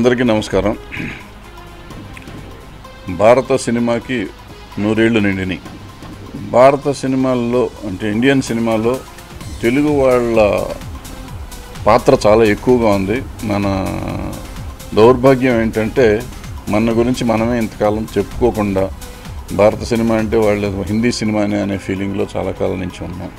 అందరికీ నమస్కారం భారత సినిమాకి నూరేళ్లు నిండిని భారత సినిమాల్లో అంటే ఇండియన్ సినిమాలో తెలుగు వాళ్ళ పాత్ర చాలా ఎక్కువగా ఉంది మన దౌర్భాగ్యం ఏంటంటే మన గురించి మనమే ఇంతకాలం చెప్పుకోకుండా భారత సినిమా అంటే వాళ్ళు హిందీ సినిమానే అనే ఫీలింగ్లో చాలా కాలం నుంచి ఉన్నాం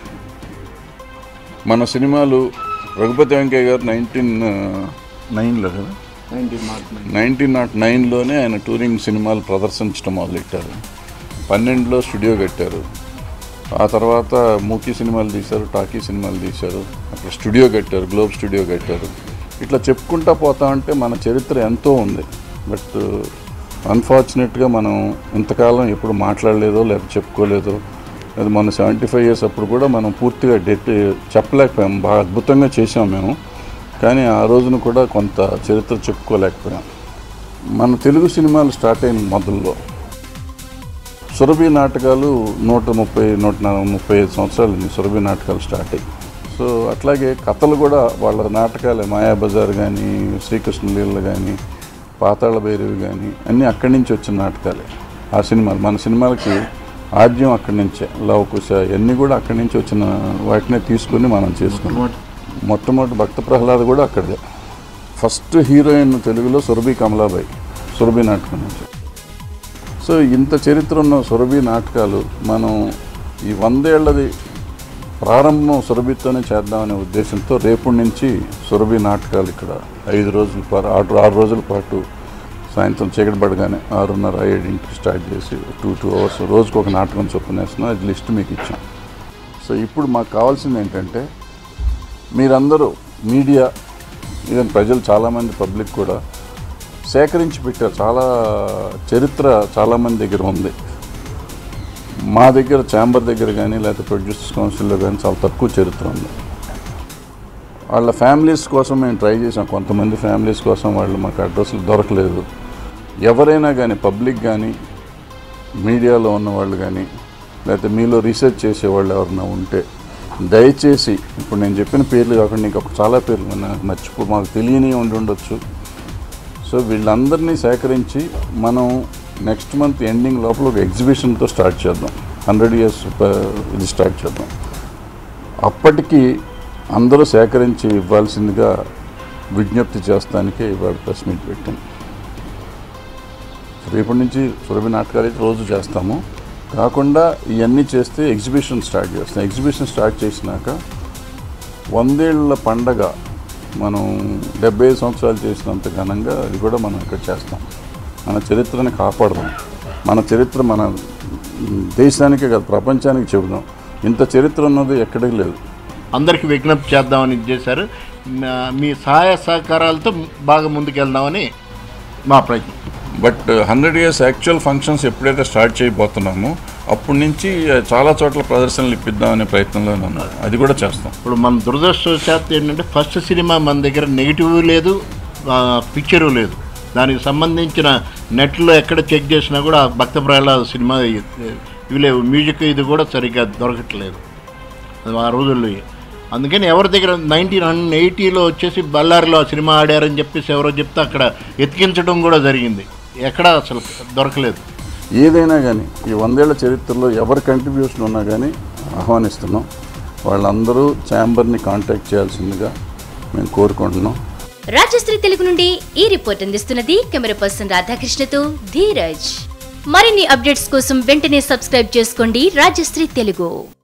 మన సినిమాలు రఘుపతి వెంకయ్య గారు నైన్టీన్ నైన్లో కదా నైన్టీన్ నాట్ నైన్లోనే ఆయన టూరింగ్ సినిమాలు ప్రదర్శించడం మొదలెట్టారు పన్నెండులో స్టూడియో కట్టారు ఆ తర్వాత మూకీ సినిమాలు తీశారు టాకీ సినిమాలు తీశారు అక్కడ స్టూడియో కట్టారు గ్లోబ్ స్టూడియో కట్టారు ఇట్లా చెప్పుకుంటా పోతా ఉంటే మన చరిత్ర ఎంతో ఉంది బట్ అన్ఫార్చునేట్గా మనం ఇంతకాలం ఎప్పుడు మాట్లాడలేదో లేకపోతే చెప్పుకోలేదో అది మన సెవెంటీ ఫైవ్ ఇయర్స్ అప్పుడు కూడా మనం పూర్తిగా డెట్ చెప్పలేకపోయాం బాగా అద్భుతంగా చేసాం మేము కానీ ఆ రోజున కూడా కొంత చరిత్ర చెప్పుకోలేకపోయాం మన తెలుగు సినిమాలు స్టార్ట్ అయిన మొదల్లో సురభి నాటకాలు నూట ముప్పై నూట నలభై ముప్పై ఐదు సంవత్సరాలు అయింది సురభి నాటకాలు స్టార్ట్ అయ్యి సో అట్లాగే కథలు కూడా వాళ్ళ నాటకాలే మాయాబజార్ కానీ శ్రీకృష్ణ లీలలు కానీ పాతాళ భైరవి కానీ అన్నీ అక్కడి నుంచి వచ్చిన నాటకాలే ఆ సినిమాలు మన సినిమాలకి ఆద్యం అక్కడి నుంచే లవకుశ ఇవన్నీ కూడా అక్కడి నుంచి వచ్చిన వాటినే తీసుకుని మనం చేసుకున్నాం మొట్టమొదటి భక్త ప్రహ్లాద్ కూడా అక్కడే ఫస్ట్ హీరోయిన్ తెలుగులో సురభి కమలాబాయి సురభి నాటకం నుంచి సో ఇంత చరిత్ర ఉన్న సురభి నాటకాలు మనం ఈ వందేళ్లది ప్రారంభం సురభితోనే చేద్దామనే ఉద్దేశంతో రేపటి నుంచి సురభి నాటకాలు ఇక్కడ ఐదు రోజుల పాటు ఆరు ఆరు రోజుల పాటు సాయంత్రం చీకటి పడగానే ఆరున్నర ఏడింటికి స్టార్ట్ చేసి టూ టూ అవర్స్ రోజుకు ఒక నాటకం చొప్పున వేస్తున్నాం అది లిస్ట్ మీకు ఇచ్చాం సో ఇప్పుడు మాకు కావాల్సింది ఏంటంటే మీరందరూ మీడియా ఈవెన్ ప్రజలు చాలామంది పబ్లిక్ కూడా సేకరించి పెట్టారు చాలా చరిత్ర చాలామంది దగ్గర ఉంది మా దగ్గర ఛాంబర్ దగ్గర కానీ లేకపోతే ప్రొడ్యూసర్స్ కౌన్సిల్లో కానీ చాలా తక్కువ చరిత్ర ఉంది వాళ్ళ ఫ్యామిలీస్ కోసం మేము ట్రై చేసాం కొంతమంది ఫ్యామిలీస్ కోసం వాళ్ళు మాకు అడ్రస్లు దొరకలేదు ఎవరైనా కానీ పబ్లిక్ కానీ మీడియాలో ఉన్న వాళ్ళు కానీ లేకపోతే మీలో రీసెర్చ్ చేసేవాళ్ళు ఎవరైనా ఉంటే దయచేసి ఇప్పుడు నేను చెప్పిన పేర్లు కాకుండా ఇంకా చాలా పేర్లు నాకు మర్చిపో మాకు తెలియని ఉండి ఉండొచ్చు సో వీళ్ళందరినీ సేకరించి మనం నెక్స్ట్ మంత్ ఎండింగ్ లోపల ఒక ఎగ్జిబిషన్తో స్టార్ట్ చేద్దాం హండ్రెడ్ ఇయర్స్ ఇది స్టార్ట్ చేద్దాం అప్పటికి అందరూ సేకరించి ఇవ్వాల్సిందిగా విజ్ఞప్తి చేస్తానికే ఇవాళ ప్రెస్ మీట్ పెట్టాం రేపటి నుంచి సురభి నాటకాలు అయితే రోజు చేస్తాము కాకుండా ఇవన్నీ చేస్తే ఎగ్జిబిషన్ స్టార్ట్ చేస్తాం ఎగ్జిబిషన్ స్టార్ట్ చేసినాక వందేళ్ల పండగ మనం డెబ్బై ఐదు సంవత్సరాలు చేసినంత ఘనంగా అది కూడా మనం ఇక్కడ చేస్తాం మన చరిత్రని కాపాడదాం మన చరిత్ర మన దేశానికే కాదు ప్రపంచానికి చెబుదాం ఇంత చరిత్ర ఉన్నది ఎక్కడికి లేదు అందరికీ విజ్ఞప్తి చేద్దామని చేశారు నా- మీ సహాయ సహకారాలతో బాగా ముందుకెళ్దామని మా ప్రయత్నం but hundred years actual functions ఎప్పుడైతే స్టార్ట్ చేయబోతున్నామో అప్పటి నుంచి చాలా చోట్ల ప్రదర్శనలు ఇప్పిద్దామనే ప్రయత్నంలోనే ఉన్నాం అది కూడా చేస్తాం ఇప్పుడు మన దురదృష్టవశాత్తు ఏంటంటే ఫస్ట్ సినిమా మన దగ్గర నెగిటివ్ లేదు పిక్చరు లేదు దానికి సంబంధించిన నెట్లో ఎక్కడ చెక్ చేసినా కూడా భక్త ప్రహ్లాద సినిమా ఇవి లేవు మ్యూజిక్ ఇది కూడా సరిగ్గా దొరకట్లేదు అది ఆ రోజుల్లో అందుకని ఎవరి దగ్గర నైన్టీన్ హండ్రెడ్ ఎయిటీలో వచ్చేసి బళ్ళారిలో ఆ సినిమా ఆడారని చెప్పేసి ఎవరో చెప్తే అక్కడ ఎతికించడం కూడా జరిగింది ఎక్కడ అసలు దొరకలేదు ఏదైనా కానీ ఈ వందేళ్ల చరిత్రలో ఎవరి కంట్రిబ్యూషన్ ఉన్నా కానీ ఆహ్వానిస్తున్నాం వాళ్ళందరూ ఛాంబర్ని కాంటాక్ట్ చేయాల్సిందిగా మేము కోరుకుంటున్నాం రాజశ్రీ తెలుగు నుండి ఈ రిపోర్ట్ అందిస్తున్నది కెమెరా పర్సన్ రాధాకృష్ణతో ధీరజ్ మరిన్ని అప్డేట్స్ కోసం వెంటనే సబ్స్క్రైబ్ చేసుకోండి రాజశ్రీ తెలుగు